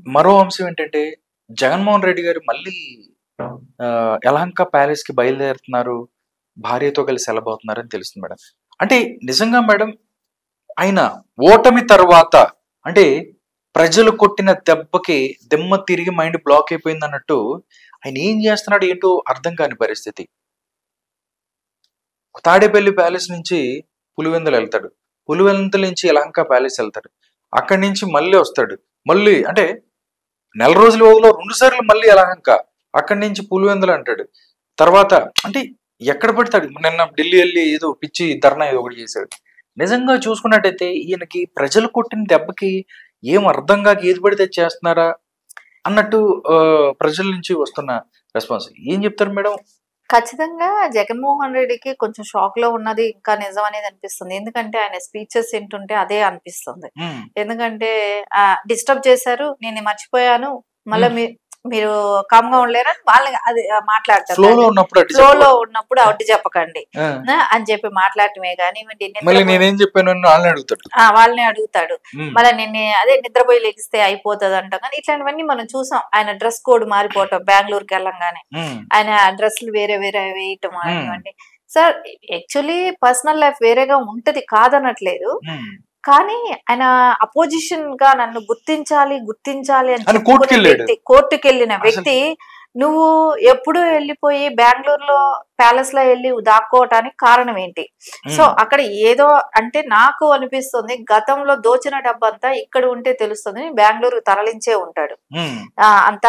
మరో అంశం ఏంటంటే జగన్మోహన్ రెడ్డి గారు మళ్ళీ ఆ, యలహంక ప్యాలెస్ కి బయలుదేరుతున్నారు భార్యతో కలిసి వెళ్ళబోతున్నారని తెలుస్తుంది మేడం అంటే నిజంగా మేడం ఆయన ఓటమి తర్వాత అంటే ప్రజలు కొట్టిన దెబ్బకి దెమ్మ తిరిగి మైండ్ బ్లాక్ అయిపోయింది అన్నట్టు ఆయన ఏం చేస్తున్నాడు ఏంటో అర్థం కాని పరిస్థితి తాడేపల్లి ప్యాలెస్ నుంచి పులివెందులు వెళ్తాడు పులివెందుల నుంచి యలహంక ప్యాలెస్ వెళ్తాడు అక్కడి నుంచి మళ్ళీ వస్తాడు మళ్ళీ అంటే నెల రోజుల వ్యవధిలో రెండు సార్లు మళ్ళీ యలహంక అక్కడి నుంచి పులివెందులు అంటాడు తర్వాత అంటే ఎక్కడ పడతాడు నిన్న ఢిల్లీ వెళ్ళి ఏదో పిచ్చి ధర్నా ఏదో ఒకటి చేశాడు నిజంగా చూసుకున్నట్టయితే ఈయనకి ప్రజలు కొట్టిన దెబ్బకి ఏం అర్థం కాక ఏది పడితే చేస్తున్నారా అన్నట్టు ఆ, ప్రజల నుంచి వస్తున్న రెస్పాన్స్ ఏం చెప్తారు మేడం ఖచ్చితంగా జగన్మోహన్ రెడ్డికి కొంచెం షాక్ లో ఉన్నది ఇంకా నిజం అనేది అనిపిస్తుంది ఎందుకంటే ఆయన స్పీచెస్ వింటుంటే అదే అనిపిస్తుంది ఉమ్, ఎందుకంటే డిస్టర్బ్ చేశారు నేను మర్చిపోయాను మళ్ళీ Hmm. మీ మీరు కామ్ గా ఉండలేరా వాళ్ళని అది ఆ, మాట్లాడతారు ఫ్లో లో ఉన్నప్పుడు అటు ఫ్లో లో చెప్పు. ఉన్నప్పుడు అడ్డు చెప్పకండి ఆ, నా అని చెప్పి మాట్లాడటమే కానివ్వండి నిద్రపో- మళ్ళీ నేనేం చెప్పాను అని వాళ్ళని అడుగుతాడు ఆ, వాళ్ళని అడుగుతాడు ఉమ్, మళ్ళీ నేను అదే నిద్రపోయి లెగిస్తే అయిపోతుంది అంటాం కానీ ఇట్లాంటివన్నీ మనం చూసాం ఆయన డ్రెస్ కోడ్ మారిపోవటం బెంగళూరుకి వెళ్ళంగానే ఉమ్, ఆయన డ్రెస్సులు వేరే వేరే వేయటం అనివ్వండి సార్ యాక్చువల్లీ పర్సనల్ లైఫ్ వేరేగా ఉంటది కాదనట్లేదు ఉమ్. కానీ ఆయన అపోజిషన్ గా నన్ను గుర్తించాలి గుర్తించాలి అని ఆయన చెప్పుకునే కోర్టుకి వెళ్ళాడు. వ్యక్తి కోర్టుకి వెళ్ళిన అసలు- వ్యక్తి నువ్వు ఎప్పుడు వెళ్ళిపోయి బెంగళూరులో ప్యాలెస్ లో వెళ్ళి దాక్కోవటానికి కారణం ఏంటి సో ఉమ్, అక్కడ ఏదో అంటే నాకు అనిపిస్తుంది గతంలో దోచిన డబ్బంతా ఇక్కడ ఉంటే తెలుస్తుంది బెంగళూరు తరలించే ఉంటాడు ఉమ్, ఆ, అంత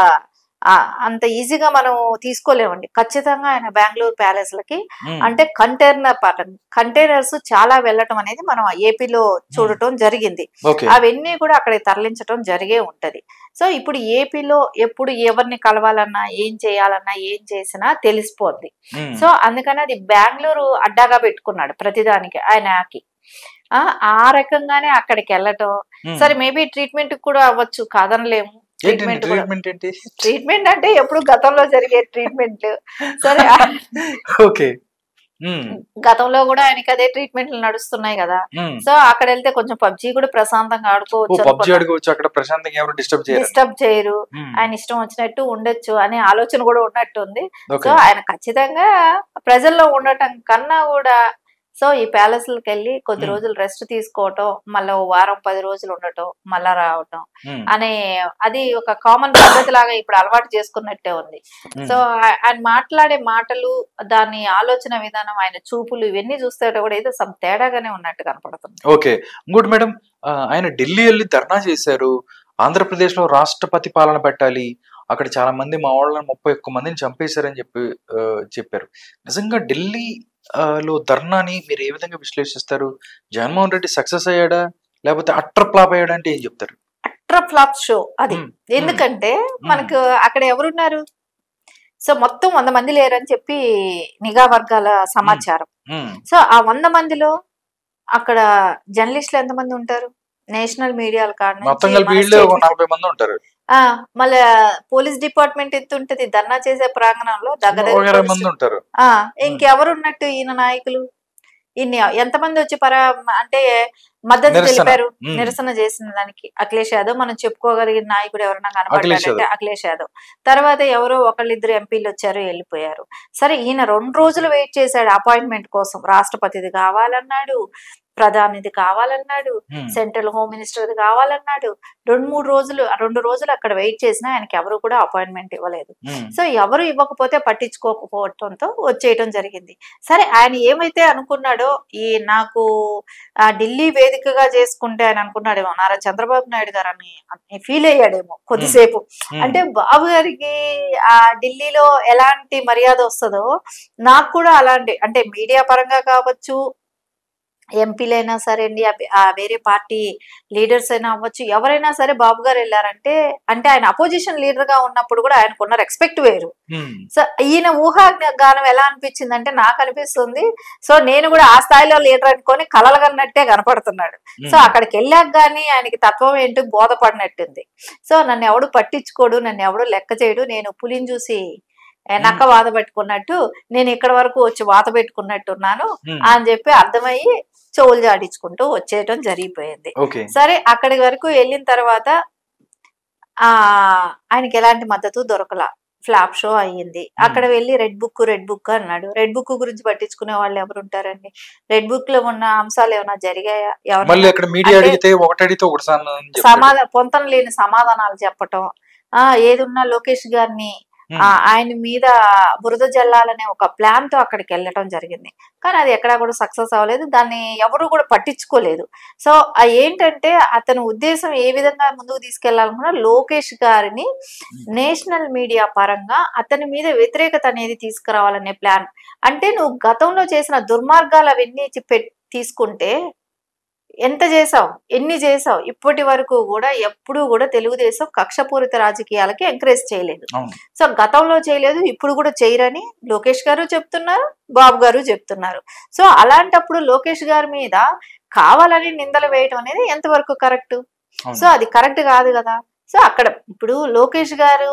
ఆ, అంత ఈజీగా మనం తీసుకోలేమండి ఖచ్చితంగా ఆయన బెంగళూరు ప్యాలెస్ లకి ఉమ్, అంటే కంటైనర్ పాటర్న్ కంటైనర్స్ చాలా వెళ్ళటం అనేది మనం ఏపీలో చూడటం జరిగింది ఓకే అవన్నీ కూడా అక్కడికి తరలించడం జరిగే ఉంటది సో ఇప్పుడు ఏపీలో ఎప్పుడు ఎవరిని కలవాలన్నా ఏం చేయాలన్నా ఏం చేసినా తెలిసిపోద్ది ఉమ్, సో అందుకని అది బెంగళూరు అడ్డాగా పెట్టుకున్నాడు ప్రతిదానికి ఆయనకి ఆ ఆ రకంగానే అక్కడికి వెళ్ళటం ఉమ్. సరే మేబీ ట్రీట్మెంట్ కూడా అవ్వచ్చు కాదనలేము ఏంటండి ట్రీట్మెంట్ కూడా ట్రీట్మెంట్ ఏంటి ట్రీట్మెంట్ అంటే ఎప్పుడు గతంలో జరిగే ట్రీట్మెంట్ సరే ఆ- ఓకే ఉమ్, గతంలో కూడా ఆయనకి అదే ట్రీట్మెంట్లు నడుస్తున్నాయి కదా ఉమ్. సో అక్కడ వెళ్తే కొంచెం పబ్జి కూడా ప్రశాంతంగా ఓ ఆడుకోవచ్చు పబ్జి అడుకోవచ్చు అక్కడ ప్రశాంతంగా ఎవరు డిస్టర్బ్ చేయరు డిస్టర్బ్ చేయరు ఉమ్, ఆయన ఇష్టం వచ్చినట్టు ఉండొచ్చు అనే ఆలోచన కూడా ఉన్నట్టు ఉంది ఓకే సో ఆయన ఖచ్చితంగా ప్రజల్లో ఉండటం కన్నా కూడా సో ఈ ప్యాలెస్లకు వెళ్ళి కొద్ది Hmm. రోజులు రెస్ట్ తీసుకోవటం మళ్ళీ ఓ వారం పది రోజులు ఉండటం మళ్ళా రావటం ఉమ్, అనే అది ఒక కామన్ పద్ధతి లాగా ఇప్పుడు అలవాటు చేసుకున్నట్టే ఉంది ఉమ్. సో ఆ- ఆయన మాట్లాడే మాటలు దాని ఆలోచన విధానం ఆయన చూపులు ఇవన్నీ చూస్తే కూడా ఏదో సమ్ తేడాగానే ఉన్నట్టు కనపడుతుంది ఓకే ఇంకోటి మేడం ఆ, ఆయన ఢిల్లీ వెళ్ళి ధర్నా చేశారు ఆంధ్రప్రదేశ్ లో రాష్ట్రపతి పాలన పెట్టాలి అక్కడ చాలా మంది మా వాళ్ళని ముప్పై ఒక్క మందిని చంపేశారని చెప్పి ఆ, చెప్పారు నిజంగా ఢిల్లీ ఆ, లో ధర్నాని మీరు ఏ విధంగా విశ్లేషిస్తారు జగన్మోహన్ రెడ్డి సక్సెస్ అయ్యాడా లేకపోతే అట్టర్ ఫ్లాప్ అయ్యాడా అంటే ఏం చెప్తారు అట్రా ఫ్లాప్ షో అది ఉమ్, ఎందుకంటే మనకు అక్కడ ఎవరున్నారు సో మొత్తం వంద మంది లేరని చెప్పి నిఘా వర్గాల సమాచారం ఉమ్, సో ఆ వంద మందిలో అక్కడ జర్నలిస్టులు ఎంతమంది ఉంటారు నేషనల్ మీడియాల కాడ నుంచి మొత్తం కలిపి మన వీళ్ళే ఒక state- నలభై మంది ఉంటారు ఆ, మళ్ళా పోలీస్ డిపార్ట్మెంట్ ఎంత ఉంటది ధర్నా చేసే ప్రాంగణంలో దగ్గర ఒక దగ్గర ఇరవై పోలీస్ మంది ఉంటారు ఆ ఇంకెవరు ఉన్నట్టు ఈయన నాయకులు ఇన్ని ఎంతమంది వచ్చి పర అంటే మద్దతు నిరసన. తెలిపారు ఉమ్, నిరసన చేసిన దానికి అఖిలేష్ యాదవ్ మనం చెప్పుకోగలిగిన నాయకుడు ఎవరన్నా అఖిలేష్ కనపడ్డాడంటే అఖిలేష్ యాదవ్ తర్వాత ఎవరో ఒకళ్ళిద్దరు ఎంపీలు వచ్చారు వెళ్ళిపోయారు సరే ఈయన రెండు రోజులు వెయిట్ చేశాడు అపాయింట్మెంట్ కోసం రాష్ట్రపతిది కావాలన్నాడు ప్రధానిది కావాలన్నాడు ఉమ్, సెంట్రల్ హోమ్ మినిస్టర్ది కావాలన్నాడు రెండు మూడు రోజులు రెండు రోజులు అక్కడ వెయిట్ చేసినా ఆయనకి ఎవరు కూడా అపాయింట్మెంట్ ఇవ్వలేదు ఉమ్, సో ఎవరు ఇవ్వకపోతే పట్టించుకోకపోవటంతో వచ్చేయటం జరిగింది సరే ఆయన ఏమైతే అనుకున్నాడో ఈ నాకు ఆ ఢిల్లీ వేదికగా చేసుకుంటే ఆయన అనుకున్నాడేమో నారా చంద్రబాబు నాయుడు గారు అని ఫీల్ అయ్యాడేమో కొద్దిసేపు ఉమ్, అంటే బాబు గారికి ఆ ఢిల్లీలో ఎలాంటి మర్యాద వస్తుందో నాకు కూడా అలాంటి అంటే మీడియా పరంగా కావచ్చు ఎంపీలైనా సరే అండి ఆ- ఆ వేరే పార్టీ లీడర్స్ అయినా అవ్వచ్చు ఎవరైనా సరే బాబు గారు వెళ్ళారంటే అంటే ఆయన అపోజిషన్ లీడర్ గా ఉన్నప్పుడు కూడా ఆయనకున్న రెస్పెక్ట్ వేరు ఉమ్, సో ఈయన ఊహాగానం ఎలా అనిపించింది అంటే నాకు అనిపిస్తుంది సో నేను కూడా ఆ స్థాయిలో లీడర్ అనుకొని కలలుగన్నట్టే కనపడుతున్నాడు ఉమ్, సో అక్కడికి వెళ్ళాక గానీ ఆయనకి తత్వం ఏంటో బోధపడినట్టుంది సో నన్ను ఎవడు పట్టించుకోడు నన్ను ఎవడు లెక్క చేయడు నేను పులిని చూసి ఏ, నక్క వాత పెట్టుకున్నట్టు నేను ఇక్కడ వరకు వచ్చి వాత పెట్టుకున్నట్టున్నాను ఉమ్, అని చెప్పి అర్థమయ్యి చెవులు జాడించుకుంటూ వచ్చేయటం జరిగిపోయింది ఓకే సరే అక్కడి వరకు వెళ్ళిన తర్వాత ఆ ఆయనకి ఎలాంటి మద్దతు దొరకల ఫ్లాప్ షో అయ్యింది అక్కడ వెళ్ళి రెడ్ బుక్ రెడ్ బుక్ అన్నాడు రెడ్ బుక్ గురించి పట్టించుకునే వాళ్ళు ఎవరు ఉంటారండి రెడ్ బుక్ లో ఉన్న అంశాలు ఏమైనా జరిగాయా మళ్ళీ ఎవరైనా అక్కడ మీడియా అంటే- అడిగితే ఒకటి అడిగితే ఒకటి సమాధానం చెప్పాడు. సమాధాన పొంతన లేని సమాధానాలు చెప్పటం ఆ ఏదున్నా లోకేష్ గారిని ఉమ్, ఆ, ఆయన మీద బురద జల్లాలనే ఒక ప్లాన్ తో అక్కడికి వెళ్ళటం జరిగింది కానీ అది ఎక్కడా కూడా సక్సెస్ అవ్వలేదు దాన్ని ఎవరు కూడా పట్టించుకోలేదు సో ఆ ఏంటంటే అతని ఉద్దేశం ఏ విధంగా ముందుకు తీసుకెళ్లాలనుకున్నా లోకేష్ గారిని నేషనల్ మీడియా పరంగా అతని మీద వ్యతిరేకత అనేది తీసుకురావాలనే ప్లాన్ అంటే నువ్వు గతంలో చేసిన దుర్మార్గాలు అవన్నీ చి- పెట్- తీసుకుంటే ఎంత చేసావు ఎన్ని చేసావు ఇప్పటి వరకు కూడా ఎప్పుడూ కూడా తెలుగుదేశం కక్షపూరిత రాజకీయాలకి ఎంకరేజ్ చేయలేదు అవును. సో గతంలో చేయలేదు ఇప్పుడు కూడా చేయరని లోకేష్ గారు చెప్తున్నారు బాబు గారు చెప్తున్నారు సో అలాంటప్పుడు లోకేష్ గారి మీద కావాలని నిందలు వేయటం అనేది ఎంతవరకు కరెక్ట్ అవును. సో అది కరెక్ట్ కాదు కదా సో అక్కడ ఇప్పుడు లోకేష్ గారు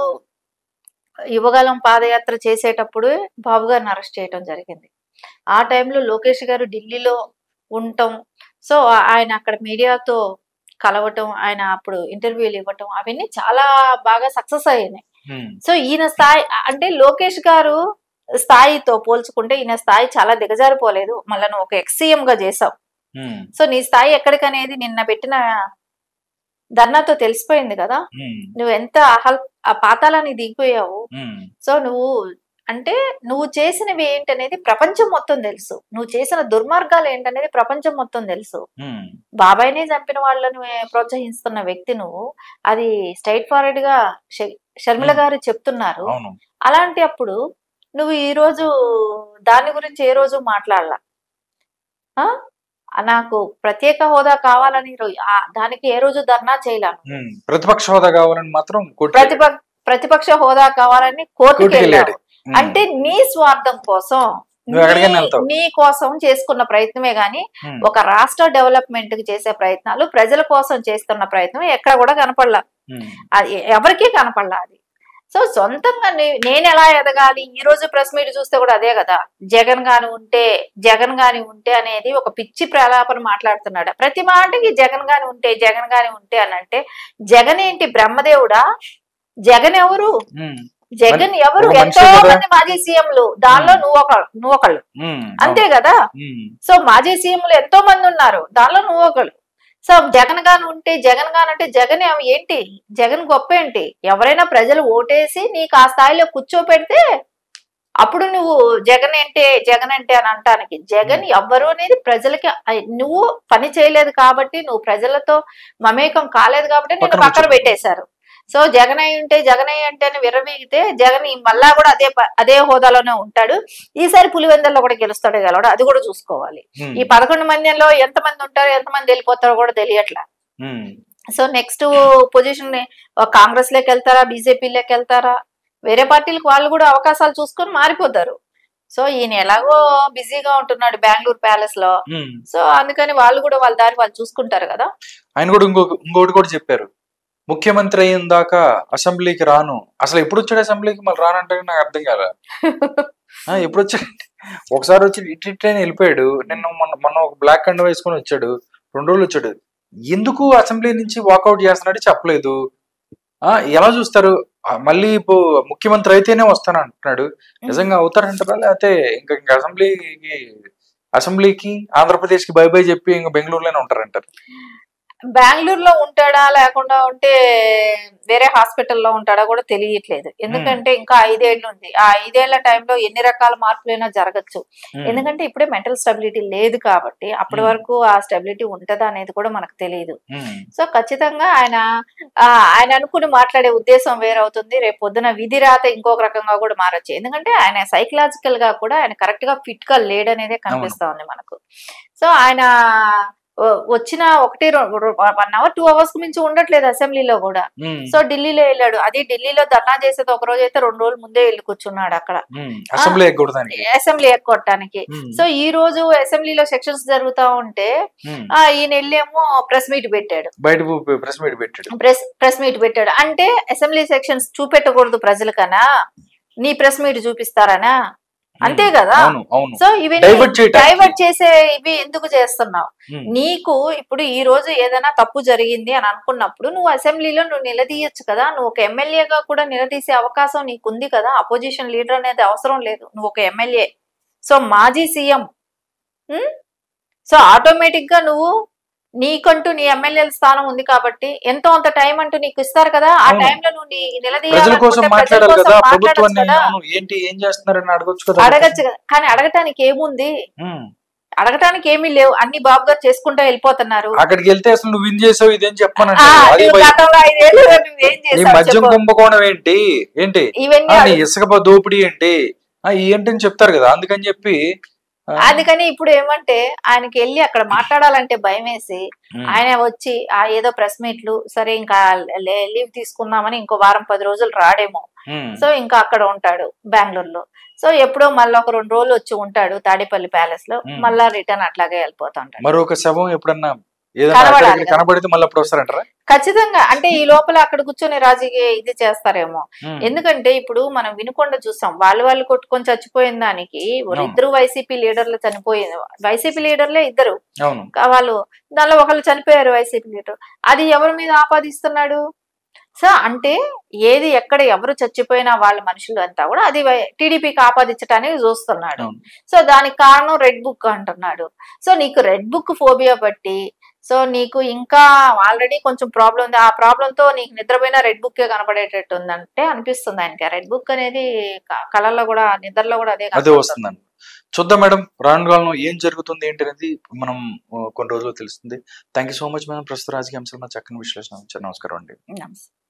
యువగలం పాదయాత్ర చేసేటప్పుడు బాబు గారిని అరెస్ట్ చేయటం జరిగింది ఆ టైంలో లోకేష్ గారు ఢిల్లీలో ఉండటం సో ఆ- ఆయన అక్కడ మీడియాతో కలవటం ఆయన అప్పుడు ఇంటర్వ్యూలు ఇవ్వటం అవన్నీ చాలా బాగా సక్సెస్ అయినాయి ఉమ్, సో ఈయన స్థాయి అంటే లోకేష్ గారు స్థాయితో పోల్చుకుంటే ఈయన స్థాయి చాలా దిగజారిపోలేదు మళ్ళీ నువ్వు ఒక ఎక్సీఎం గా చేసావు ఉమ్, సో నీ స్థాయి ఎక్కడికనేది నిన్న పెట్టిన ధర్నాతో తెలిసిపోయింది కదా ఉమ్, నువ్వు ఎంత అహల్ ఆ పాతాలని దిగిపోయావు ఉమ్, సో నువ్వు అంటే నువ్వు చేసినవి ఏంటనేది ప్రపంచం మొత్తం తెలుసు నువ్వు చేసిన దుర్మార్గాలు ఏంటనేది ప్రపంచం మొత్తం తెలుసు ఉమ్, బాబాయ్ని చంపిన వాళ్ళని ప్రోత్సహిస్తున్న వ్యక్తి నువ్వు అది స్ట్రైట్ ఫార్వర్డ్ గా ష- షర్మిల Hmm. గారు చెప్తున్నారు అవును అలాంటి అప్పుడు నువ్వు ఈ రోజు దాని గురించి ఏ రోజు మాట్లాడలా ఆ? నాకు ప్రత్యేక హోదా కావాలని రో- ఆ దానికి ఏ రోజు ధర్నా చేయలేను ఉమ్, ప్రతిపక్ష హోదా కావాలని మాత్రం కొట్టి- ప్రతిపక్ష ప్రతిపక్ష హోదా కావాలని కోర్టుకి కోర్టుకి వెళ్ళావు వెళ్ళాడు. ఉమ్, అంటే నీ స్వార్థం కోసం నువ్వు ఎక్కడికైనా నీ- వెళ్తావు. నీ కోసం చేసుకున్న ప్రయత్నమే గాని ఉమ్, ఒక రాష్ట్ర డెవలప్మెంట్ కి చేసే ప్రయత్నాలు ప్రజల కోసం చేస్తున్న ప్రయత్నం ఎక్కడ కూడా కనపడలా ఉమ్, అది ఎవరికీ కనపడలా అది సో సొంతంగా నే- నేను ఎలా ఎదగాలి ఈ రోజు ప్రెస్ మీట్ చూస్తే కూడా అదే కదా జగన్ గాని ఉంటే జగన్ గాని ఉంటే అనేది ఒక పిచ్చి ప్రలాపన మాట్లాడుతున్నాడు ప్రతి మాటకి జగన్ గాని ఉంటే జగన్ గాని ఉంటే అని అంటే జగన్ ఏంటి బ్రహ్మదేవుడా జగన్ ఎవరు ఉమ్, జగన్ ఎవరు ఒక మనిషే ఎంతో కదా. మంది మాజీ సీఎంలు దానిలో నువ్వు ఒక నువ్వు ఒకళ్ళు ఉమ్, అంతే కదా ఉమ్, సో మాజీ సీఎంలు ఎంతో మంది ఉన్నారు దానిలో నువ్వు ఒకడు సో జగన్ గాని ఉంటే జగన్ గాని అంటే జగన్ ఏం- ఏంటి జగన్ గొప్ప ఏంటి ఎవరైనా ప్రజలు ఓటేసి నీకు ఆ స్థాయిలో కూర్చోపెడితే అప్పుడు నువ్వు జగన్ అంటే జగన్ అంటే అని అంటానికి జగన్ ఎవ్వరు అనేది ప్రజలకి ఐ- నువ్వు పని చేయలేదు కాబట్టి నువ్వు ప్రజలతో మమేకం కాలేదు కాబట్టి నేను పక్కన పక్కన కూర్చోబెట్టావు. పెట్టేశారు సో జగన్ అయి ఉంటే జగన్ అయి అంటే అని విర్రవీగితే జగన్ ఈ మళ్ళా కూడా అదే ప- అదే హోదాలోనే ఉంటాడు ఈసారి పులివెందల్లో కూడా గెలుస్తాడు గెలవడు అది కూడా చూసుకోవాలి ఉమ్, ఈ పదకొండు మందిలో ఎంత మంది ఉంటారో ఎంత మంది వెళ్ళిపోతారో కూడా తెలియట్లా um, so next position Congress లోకి వెళ్తారా బీజేపీలోకి వెళ్తారా వేరే పార్టీలకు వాళ్ళు కూడా అవకాశాలు చూసుకొని మారిపోతారు సో ఈయన ఎలాగో బిజీగా ఉంటున్నాడు బెంగళూరు ప్యాలెస్ లో ఉమ్. సో అందుకని వాళ్ళు కూడా వాళ్ళ దారి వాళ్ళు చూసుకుంటారు కదా ఆయన కూడా ఇంకొక ఇంకోటి కూడా చెప్పారు ముఖ్యమంత్రి అయిన దాకా అసెంబ్లీకి రాను అసలు ఎప్పుడు వచ్చాడు అసెంబ్లీకి మళ్ళీ రానంటే నాకు అర్థం కాల ఆ, ఎప్పుడు వచ్చాడు ఒకసారి వచ్చి ఇటు ఇట్లనే వెళ్ళిపోయాడు నిన్న మొన్న మొన్న ఒక బ్లాక్ అండ్ వేసుకొని వచ్చాడు రెండు రోజులు వచ్చాడు ఎందుకు అసెంబ్లీ నుంచి వాకౌట్ చేస్తున్నాడు చెప్పలేదు ఆ ఎలా చూస్తారు ఆ, మళ్ళీ ఇప్పుడు ముఖ్యమంత్రి అయితేనే వస్తాను అంటున్నాడు నిజంగా అవుతారంటారా లేకపోతే ఇంకా ఇంకా అసెంబ్లీకి అసెంబ్లీకి ఆంధ్రప్రదేశ్ కి బై బై చెప్పి ఇంకా బెంగళూరులోనే ఉంటారంటారు బెంగళూరులో ఉంటాడా లేకుండా ఉంటే వేరే హాస్పిటల్లో ఉంటాడా కూడా తెలియట్లేదు ఎందుకంటే ఇంకా ఐదేళ్ళు ఉంది ఆ ఐదేళ్ల టైంలో ఎన్ని రకాల మార్పులైనా జరగచ్చు ఉమ్, ఎందుకంటే ఇప్పుడే మెంటల్ స్టెబిలిటీ లేదు కాబట్టి అప్పటి Hmm. వరకు ఆ స్టెబిలిటీ ఉంటదా అనేది కూడా మనకు తెలియదు ఉమ్, సో ఖచ్చితంగా ఆయన ఆ, ఆయన అనుకుని మాట్లాడే ఉద్దేశం వేరవుతుంది రేపు పొద్దున విధి రాత ఇంకొక రకంగా కూడా మారచ్చు ఎందుకంటే ఆయన సైకలాజికల్ గా కూడా ఆయన కరెక్ట్ గా ఫిట్ గా లేడనేదే కనిపిస్తా ఉంది మనకు సో ఆయన వ- వచ్చిన ఒకటి వన్ అవర్ టూ అవర్స్ కు మించి ఉండట్లేదు అసెంబ్లీలో కూడా ఉమ్, సో ఢిల్లీలో వెళ్ళాడు అది ఢిల్లీలో ధర్నా చేసేది ఒక రోజు అయితే రెండు రోజులు ముందే వెళ్ళి కూర్చున్నాడు అక్కడ ఉమ్, అసెంబ్లీ ఎగ్గొడదానికి అసెంబ్లీ ఎక్కొట్టడానికి ఉమ్, సో ఈ రోజు అసెంబ్లీలో సెక్షన్స్ జరుగుతా ఉంటే ఉమ్, ఆ ఈయన వెళ్ళేమో ప్రెస్ మీట్ పెట్టాడు బయట ప్రెస్ మీట్ పెట్టాడు ప్రెస్ ప్రెస్ మీట్ పెట్టాడు అంటే అసెంబ్లీ సెక్షన్స్ చూపెట్టకూడదు ప్రజలకనా నీ ప్రెస్ మీట్ చూపిస్తారనా అంతే కదా అవును అవును సో ఇవన్నీ డైవర్ట్ చేయటం డైవర్ట్ చేసే ఇవి ఎందుకు చేస్తున్నావు ఉమ్, నీకు ఇప్పుడు ఈ రోజు ఏదైనా తప్పు జరిగింది అని అనుకున్నప్పుడు నువ్వు అసెంబ్లీలో నువ్వు నిలదీయొచ్చు కదా నువ్వు ఒక ఎమ్మెల్యేగా కూడా నిలదీసే అవకాశం నీకు ఉంది కదా అపోజిషన్ లీడర్ అనేది అవసరం లేదు నువ్వు ఒక ఎమ్మెల్యే సో మాజీ సీఎం సో ఆటోమేటిక్ గా నువ్వు నీకంటూ నీ ఎమ్మెల్యేల స్థానం ఉంది కాబట్టి ఎంతో అంత టైం అంటూ నీకు ఇస్తారు కదా ఆ అవును. టైంలో నువ్వు నీ ప్రజల కోసం నిలదీయాలనుకుంటే ప్రజల మాట్లాడాలి కోసం కదా మాట్లాడొచ్చు ప్రభుత్వాన్ని కదా అవును, ఏంటి ఏం చేస్తున్నారని అడగొచ్చు కదా అడగచ్చు కదా కానీ అడగటానికి ఏముంది ఉమ్, అడగటానికి ఏమీ లేవు అన్ని బాబు గారు చేసుకుంటూ వెళ్ళిపోతున్నారు అక్కడికి వెళ్తే అసలు నువ్వు విన్ చేసావు ఇదేం ఆ, చెప్పానంటే అది నువ్వు భయం. గతంలో ఐదేళ్ళు నువ్వేం నీ చేసావు మద్యం చెప్పు. కుంభకోణం ఏంటి ఏంటి ఇవన్నీ ఆ, నీ అడుగు. ఇసుక దోపిడీ ఏంటి ఆ, ఈ ఏంటని చెప్తారు కదా అందుకని చెప్పి ఆ, అందుకని ఇప్పుడు ఏమంటే ఆయనకి వెళ్ళి అక్కడ మాట్లాడాలంటే భయం వేసి ఉమ్, ఆయన వచ్చి ఆ ఏదో ప్రెస్ మీట్లు సరే ఇంకా లీవ్ తీసుకుందామని ఇంకో వారం పది రోజులు రాడేమో ఉమ్, సో ఇంకా అక్కడ ఉంటాడు బెంగళూరులో సో ఎప్పుడో మళ్ళీ ఒక రెండు రోజులు వచ్చి ఉంటాడు తాడేపల్లి ప్యాలెస్ లో Hmm. మళ్ళా రిటర్న్ అట్లాగే వెళ్ళిపోతుంటాడు మరొక శవం ఎప్పుడన్నా ఏదైనా కనబడాలి అక్కడికి కదా. కనబడితే మళ్ళీ అప్పుడు వస్తారంటారా ఖచ్చితంగా అంటే ఈ లోపల అక్కడ కూర్చొని రాజకీయ ఇది చేస్తారేమో ఉమ్, ఎందుకంటే ఇప్పుడు మనం వినుకొండ చూసాం వాళ్ళు వాళ్ళు కొట్టుకొని చచ్చిపోయిన దానికి అవును. ఇద్దరు వైసీపీ లీడర్లు చనిపోయింది వైసీపీ లీడర్లే ఇద్దరు అవును కా- వాళ్ళు దానిలో ఒకళ్ళు చనిపోయారు వైసీపీ లీడర్ అది ఎవరి మీద ఆపాదిస్తున్నాడు సో అంటే ఏది ఎక్కడ ఎవరు చచ్చిపోయినా వాళ్ళ మనుషులు అంతా కూడా అది టీడీపీకి ఆపాదించడానికి చూస్తున్నాడు అవును. సో దానికి కారణం రెడ్ బుక్ అంటున్నాడు సో నీకు రెడ్ బుక్ ఫోబియా బట్టి సో నీకు ఇంకా ఆల్రెడీ కొంచెం ప్రాబ్లం ఉంది ఆ ప్రాబ్లం తో నీకు నిద్రపోయిన రెడ్ బుక్ కనబడేటట్టు ఉందంటే అనిపిస్తుంది ఆయనకి రెడ్ బుక్ అనేది క- కళల్లో కూడా నిద్రలో కూడా అదే అదే కనబడుతుంది. వస్తుందండి చూద్దాం మేడం రాను కాలంలో ఏం జరుగుతుంది ఏంటి అనేది మనం ఆ, కొన్ని రోజులు తెలుస్తుంది thank you so much madam ప్రస్తుత రాజకీయ అంశాలు చక్కని విశ్లేషణ ఇచ్చారు నమస్కారం అండి నమస్తే